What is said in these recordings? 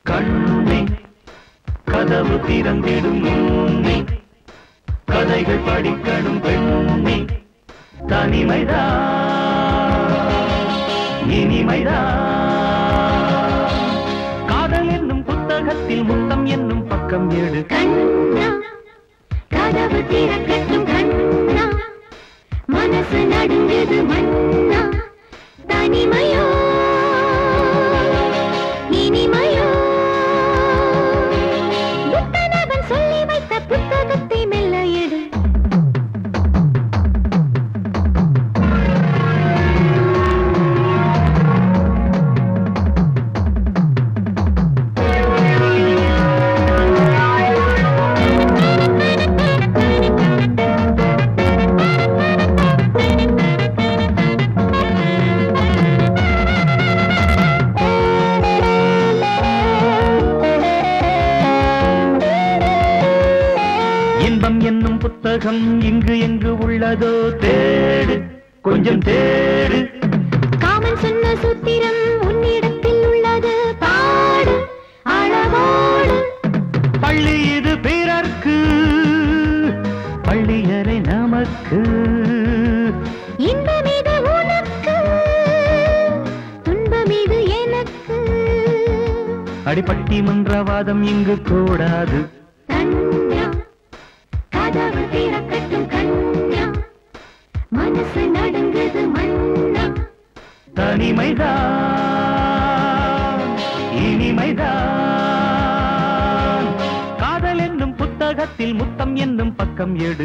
கண்ணே கதவு திறந்திடும் முன்னே கதைகள் படிக்கணும் பெண்ணே தனிமைதான் இனிமைதான் காதல் என்னும் புத்தகத்தில் முத்தம் என்னும் பக்கம் எடு கண்ணா கதவு திறக்கட்டும் கண்ணா மனசு நடுங்குது மண்ணா தனிமையோ இனிமையோ புத்தனவன் சொல்லி வைத்த புத்தகத்தை மெல்ல எடு இன்பம் என்னும் புத்தகம் இங்கு எங்கு உள்ளதோ தேடு கொஞ்சம் தேடு காமன் சொன்ன சூத்திரம் உன்னிடத்தில் உள்ளது பாடு அளவோடு பள்ளி இது பிறர்க்கு பள்ளியறை நமக்கு இன்பம் இது உனக்கு துன்பம் இது எனக்கு அடிப்பட்டி மன்றவாதம் இங்கு கூடாது கண்ணா கதவு திறக்கட்டும் கண்ணா மனசு நடுங்குது மண்ணா தனிமைதான் இனிமைதான் காதல் என்னும் புத்தகத்தில் முத்தம் என்னும் பக்கம் எடு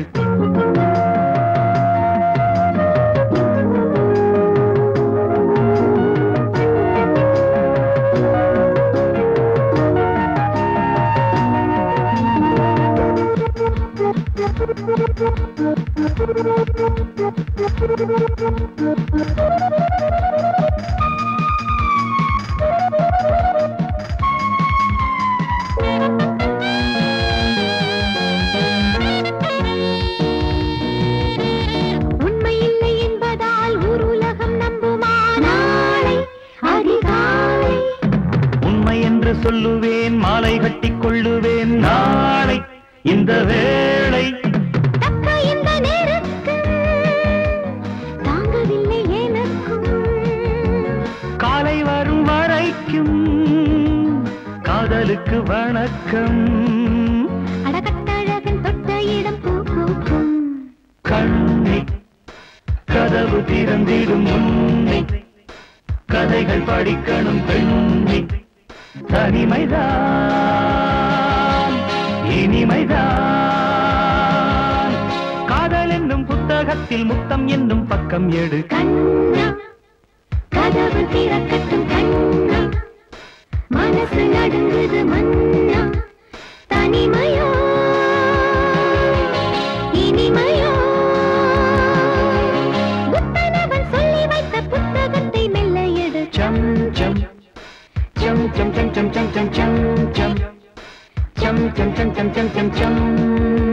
உண்மை இல்லை என்பதால் ஊர் உலகம் நம்புமா நாளை அதிகாலை உண்மை என்று சொல்லுவேன் மாலை கட்டிக் கொள்ளுவேன் நாளை இந்த வேளை தக்க இந்த நேரத்தில் தாங்கவில்லை எனக்கும் காலை வரும் வரைக்கும் காதலுக்கு வணக்கம் அடகட்டழகன் தொட்ட இடம் பூ பூக்கும் கண்ணி கதவு திறந்திடும் முன்னே கதைகள் படிக்கணும் பெண்ணி தனிமைதான் இனிமைதான் காதல் என்னும் புத்தகத்தில் முத்தம் என்னும் பக்கம் எடு கண்ணா கதவு திறக்கட்டும் கண்ணா மனசு நடுங்குது மண்ணா தனிமையோ இனிமையோ புத்தனவன் சொல்லி வைத்த புத்தகத்தை மெல்ல எடு சம் சம் சம் சம் சம் சம் சம் சம் சம் சம் சம் சம் சம் சம் சம் சம் சம்